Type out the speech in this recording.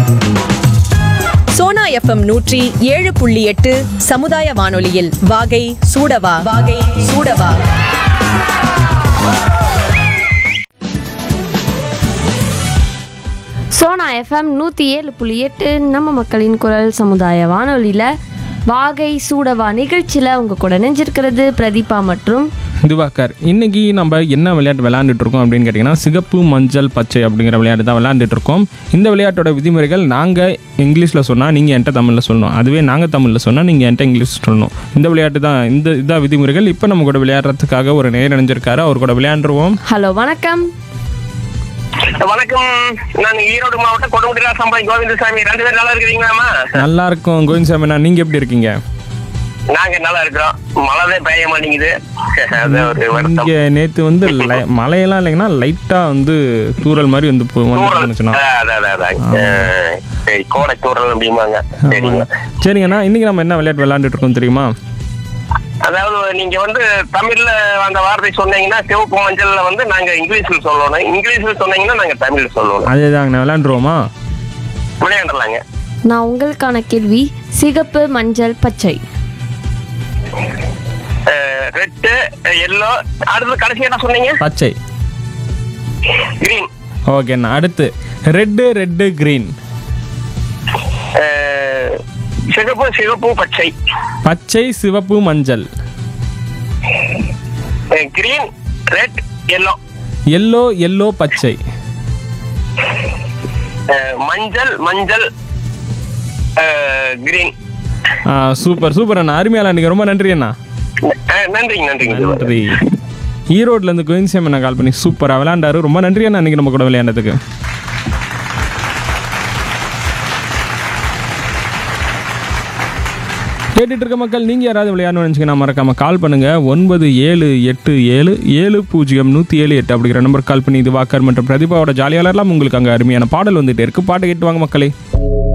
Sona FM நூற்றி ஏழு புள்ளி எட்டு சமுதாய வானொலியில் வாகை சூடவா வாகை சூடவா சோனா எஃப்எம் நூற்றி ஏழு புள்ளி எட்டு நம்ம மக்களின் குரல் சமுதாய வானொலியில் வாகை சூடவா நிகழ்ச்சியில் உங்கள் கூட நெஞ்சிருக்கிறது பிரதீபா மற்றும் திவாகர் இன்னைக்கு நம்ம என்ன விளையாட்டு விளையாண்டுட்டு இருக்கோம் அப்படின்னு கேட்டிங்கன்னா சிகப்பு மஞ்சள் பச்சை அப்படிங்கிற விளையாட்டு தான் விளையாண்டுட்டு இருக்கோம் இந்த விளையாட்டோட விதிமுறைகள் நாங்கள் இங்கிலீஷில் சொன்னால் நீங்கள் என்கிட்ட தமிழில் சொல்லணும் அதுவே நாங்கள் தமிழில் சொன்னால் நீங்கள் என்கிட்ட இங்கிலீஷ் சொல்லணும் இந்த விளையாட்டு தான் இந்த இதான் விதிமுறைகள் இப்போ நம்ம கூட விளையாடுறதுக்காக ஒரு நேர் அணிஞ்சிருக்காரு அவர் கூட விளையாண்டுருவோம் ஹலோ வணக்கம் வணக்கம் நான் ஈரோடு மாவட்டம் கொடுமுடிரா சம்பாய் கோவிந்தசாமி ரெண்டு பேரும் நல்லா இருக்கிறீங்களாமா நல்லா இருக்கும் கோவிந்த் நீங்கள் எப்படி இருக்கீங்க நாங்க நல்லா இருக்கிறோம் மழை பெய்ய மாட்டேங்குது அது ஒரு வருத்தம் இங்கே நேற்று வந்து லை- மழையெல்லாம் இல்லைங்கன்னா லைட்டாக வந்து தூறல் மாதிரி வந்து போ- தூரல் வந்துருந்துச்சுன்னா அதான், அதான், அதான். அஹ், சரி கோடை தூரல் அப்படிம்பாங்க சரிங்க சரிங்கண்ணா இன்னைக்கு நம்ம என்ன விளையாட்டு விளையாண்டுட்டு இருக்கோம் தெரியுமா அதாவது நீங்க வந்து தமிழ்ல அந்த வார்த்தை சொன்னீங்கன்னா சிவப்பு மஞ்சள்ல வந்து நாங்க இங்கிலீஷ்ல சொல்லணும் இங்கிலீஷ்ல சொன்னீங்கன்னா நாங்க தமிழ்ல சொல்லணும் அதேதாங்கண்ணா விளையாண்டுருவோமா விளையாடலாங்க நான் உங்களுக்கான கேள்வி சிகப்பு மஞ்சள் பச்சை ரெட்டு எல்லோ அடுத்து கடைசி என்ன சொன்னீங்க பச்சை கிரீன் ஓகேண்ணா அடுத்து ரெட்டு ரெட்டு கிரீன் சிகப்பு சிவப்பு பச்சை பச்சை சிவப்பு மஞ்சள் green red yellow yellow yellow பச்சை மஞ்சள் மஞ்சள் கிரீன் ஆ, சூப்பர் சூப்பர் அண்ணா அருமையாளா நீங்கள் ரொம்ப நன்றி அண்ணா நன்றிங்க நன்றிங்க நன்றி ஈரோட்லேருந்து கோயின்சியம் அண்ணா கால் பண்ணி சூப்பராக விளையாண்டாரு ரொம்ப நன்றி அண்ணா இன்னைக்கு நம்ம கூட விளையாண்டதுக்கு கேட்டுட்டு இருக்க மக்கள் நீங்கள் யாராவது விளையாடணும்னு நினச்சிங்கன்னா மறக்காம கால் பண்ணுங்க ஒன்பது ஏழு எட்டு ஏழு ஏழு பூஜ்ஜியம் நூற்றி ஏழு எட்டு அப்படிங்கிற நம்பர் கால் பண்ணி இது வாக்கர் மற்றும் பிரதிபாவோட ஜாலியாளர்லாம் உங்களுக்கு அங்கே அருமையான பாடல் வந்துட்டு இருக்கு பாட்டு கேட்டு வாங்க மக்களே